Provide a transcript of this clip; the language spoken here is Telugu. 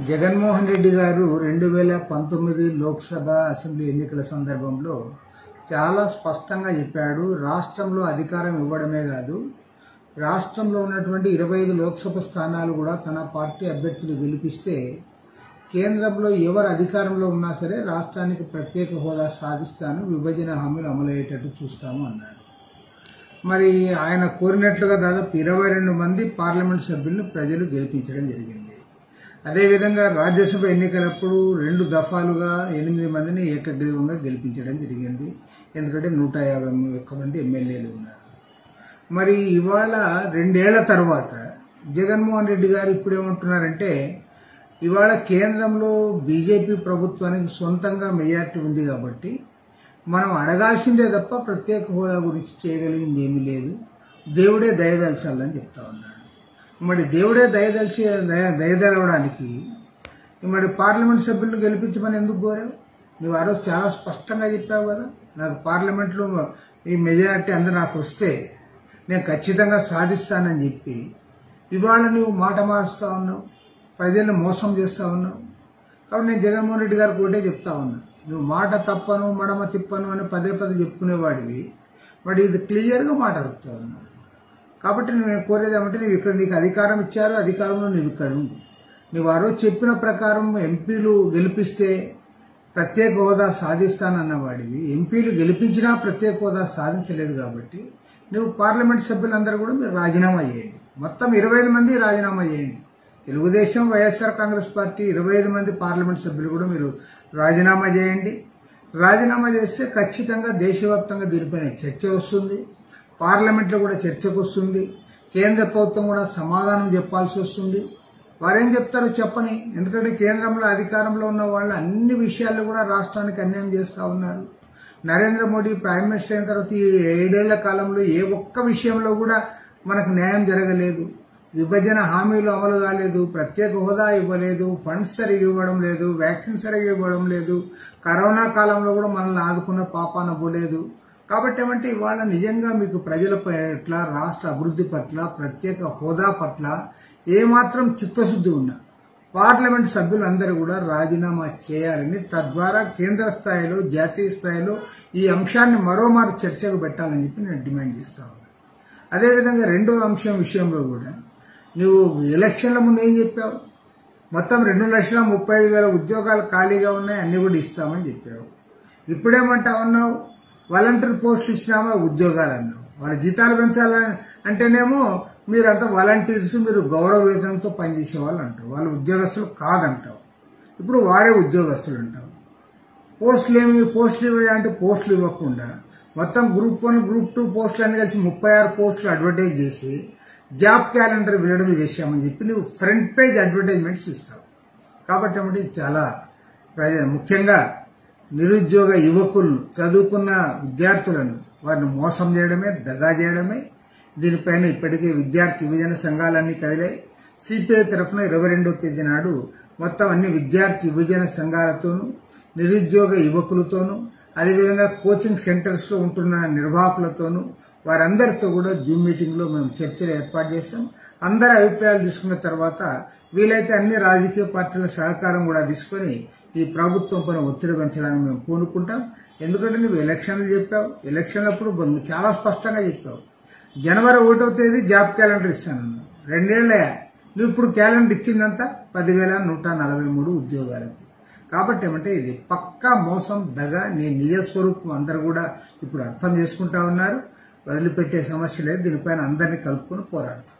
జగన్మోహన్ రెడ్డి గారు రెండు వేల పంతొమ్మిది లోక్సభ అసెంబ్లీ ఎన్నికల సందర్భంలో చాలా స్పష్టంగా చెప్పాడు రాష్ట్రంలో అధికారం ఇవ్వడమే కాదు రాష్ట్రంలో ఉన్నటువంటి ఇరవై ఐదు లోక్సభ స్థానాలు కూడా తన పార్టీ అభ్యర్థులు గెలిపిస్తే కేంద్రంలో ఎవరు అధికారంలో ఉన్నా సరే రాష్ట్రానికి ప్రత్యేక హోదా సాధిస్తాను విభజన హామీలు అమలయ్యేటట్టు చూస్తాము అన్నారు మరి ఆయన కోరినట్లుగా దాదాపు ఇరవై రెండు మంది పార్లమెంట్ సభ్యులను ప్రజలు గెలిపించడం జరిగింది అదేవిధంగా రాజ్యసభ ఎన్నికలప్పుడు రెండు దఫాలుగా ఎనిమిది మందిని ఏకగ్రీవంగా గెలిపించడం జరిగింది ఎందుకంటే నూట యాభై ఒక్క మంది ఎమ్మెల్యేలు ఉన్నారు మరి ఇవాళ రెండేళ్ల తర్వాత జగన్మోహన్ రెడ్డి గారు ఇప్పుడు ఏమంటున్నారంటే ఇవాళ కేంద్రంలో బీజేపీ ప్రభుత్వానికి సొంతంగా మెజార్టీ ఉంది కాబట్టి మనం అడగాల్సిందే తప్ప ప్రత్యేక హోదా గురించి చేయగలిగింది ఏమీ లేదు దేవుడే దయదలచాలని చెప్తా ఉన్నాడు మరి దేవుడే దయదలిచి దయ దయదలవడానికి మరి పార్లమెంట్ సభ్యులను గెలిపించమని ఎందుకు కోరావు నువ్వు ఆ రోజు చాలా స్పష్టంగా చెప్పావు కదా నాకు పార్లమెంట్లో ఈ మెజారిటీ అందరూ నాకు వస్తే నేను ఖచ్చితంగా సాధిస్తానని చెప్పి ఇవాళ నువ్వు మాట మారుస్తా ఉన్నావు ప్రజల్ని మోసం చేస్తా ఉన్నావు కాబట్టి నేను జగన్మోహన్ రెడ్డి గారికి ఒకటే చెప్తా ఉన్నా నువ్వు మాట తప్పను మడమ తిప్పను అని పదే పదే చెప్పుకునేవాడివి మరి ఇది క్లియర్గా మాట చెప్తా ఉన్నావు కాబట్టి నేను కోరేది ఏమంటే నువ్వు ఇక్కడ నీకు అధికారం ఇచ్చారు అధికారంలో నువ్వు ఇక్కడ ఉండు నువ్వు ఆ రోజు చెప్పిన ప్రకారం ఎంపీలు గెలిపిస్తే ప్రత్యేక హోదా సాధిస్తానన్న వాడివి ఎంపీలు గెలిపించినా ప్రత్యేక హోదా సాధించలేదు కాబట్టి నువ్వు పార్లమెంట్ సభ్యులందరూ కూడా మీరు రాజీనామా చేయండి మొత్తం ఇరవై మంది రాజీనామా చేయండి తెలుగుదేశం వైఎస్ఆర్ కాంగ్రెస్ పార్టీ ఇరవై ఐదు మంది పార్లమెంట్ సభ్యులు కూడా మీరు రాజీనామా చేయండి రాజీనామా చేస్తే ఖచ్చితంగా దేశవ్యాప్తంగా దీనిపైన చర్చ వస్తుంది పార్లమెంట్లో కూడా చర్చకు వస్తుంది కేంద్ర ప్రభుత్వం కూడా సమాధానం చెప్పాల్సి వస్తుంది వారేం చెప్తారో చెప్పని ఎందుకంటే కేంద్రంలో అధికారంలో ఉన్న వాళ్ళు అన్ని విషయాల్లో కూడా రాష్ట్రానికి అన్యాయం చేస్తూ ఉన్నారు నరేంద్ర మోడీ ప్రైమ్ మినిస్టర్ అయిన తర్వాత ఈ ఏడేళ్ల కాలంలో ఏ ఒక్క విషయంలో కూడా మనకు న్యాయం జరగలేదు విభజన హామీలు అమలు కాలేదు ప్రత్యేక హోదా ఇవ్వలేదు ఫండ్స్ సరిగా ఇవ్వడం లేదు వ్యాక్సిన్ సరిగా ఇవ్వడం లేదు కరోనా కాలంలో కూడా మనల్ని ఆదుకున్న పాపాన పోలేదు కాబట్టి ఏమంటే ఇవాళ నిజంగా మీకు ప్రజల పట్ల రాష్ట్ర అభివృద్ధి పట్ల ప్రత్యేక హోదా పట్ల ఏమాత్రం చిత్తశుద్ధి ఉన్నా పార్లమెంట్ సభ్యులందరూ కూడా రాజీనామా చేయాలని తద్వారా కేంద్ర స్థాయిలో జాతీయ స్థాయిలో ఈ అంశాన్ని మరోమారు చర్చకు పెట్టాలని చెప్పి నేను డిమాండ్ చేస్తా ఉన్నా అదేవిధంగా రెండో అంశం విషయంలో కూడా నువ్వు ఎలక్షన్ల ముందు ఏం చెప్పావు మొత్తం రెండు లక్షల ముప్పై ఐదు వేల ఉద్యోగాలు ఖాళీగా ఉన్నాయి అన్ని కూడా ఇస్తామని చెప్పావు ఇప్పుడేమంటా ఉన్నావు వాలంటీర్ పోస్టులు ఇచ్చినామా ఉద్యోగాలు అన్నావు వాళ్ళ జీతాలు పెంచాలని అంటేనేమో మీరంతా వాలంటీర్స్ మీరు గౌరవ వేతనంతో పనిచేసే వాళ్ళు అంటారు వాళ్ళు ఉద్యోగస్తులు కాదంటావు ఇప్పుడు వారే ఉద్యోగస్తులు అంటావు పోస్టులు ఏమి పోస్టులు ఇవ్వ అంటే పోస్టులు ఇవ్వకుండా మొత్తం గ్రూప్ వన్ గ్రూప్ టూ పోస్టులు అన్ని కలిసి ముప్పై ఆరు పోస్టులు అడ్వర్టైజ్ చేసి జాబ్ క్యాలెండర్ విడుదల చేశామని చెప్పి నువ్వు ఫ్రంట్ పేజ్ అడ్వర్టైజ్మెంట్స్ ఇస్తావు కాబట్టి ఏమిటి చాలా ప్రజ ముఖ్యంగా నిరుద్యోగ యువకులను చదువుకున్న విద్యార్థులను వారిని మోసం చేయడమే దగా చేయడమే దీనిపైన ఇప్పటికే విద్యార్థి విభజన సంఘాలన్నీ కదిలాయి సిపిఐ తరఫున ఇరవై రెండవ తేదీ నాడు మొత్తం అన్ని విద్యార్థి విభజన సంఘాలతోనూ నిరుద్యోగ యువకులతోనూ అదేవిధంగా కోచింగ్ సెంటర్స్లో ఉంటున్న నిర్వాహకులతోనూ వారందరితో కూడా జూమ్ మీటింగ్లో మేము చర్చలు ఏర్పాటు చేస్తాం అందరి అభిప్రాయాలు తీసుకున్న తర్వాత వీలైతే అన్ని రాజకీయ పార్టీల సహకారం కూడా తీసుకొని ఈ ప్రభుత్వం పైన ఒత్తిడి పెంచడానికి మేము పూనుకుంటాం ఎందుకంటే నువ్వు ఎలక్షన్లు చెప్పావు ఎలక్షన్లప్పుడు చాలా స్పష్టంగా చెప్పావు జనవరి ఒకటో తేదీ జాబ్ క్యాలెండర్ ఇస్తానన్నావు రెండేళ్లే నువ్వు ఇప్పుడు క్యాలెండర్ ఇచ్చిందంతా పదివేల నూట నలభై మూడు ఉద్యోగాలకు కాబట్టి ఏమంటే ఇది పక్కా మోసం దగ నీ నిజ స్వరూపం అందరు కూడా ఇప్పుడు అర్థం చేసుకుంటా ఉన్నారు వదిలిపెట్టే సమస్య లేదు దీనిపైన అందరినీ కలుపుకొని పోరాడతాం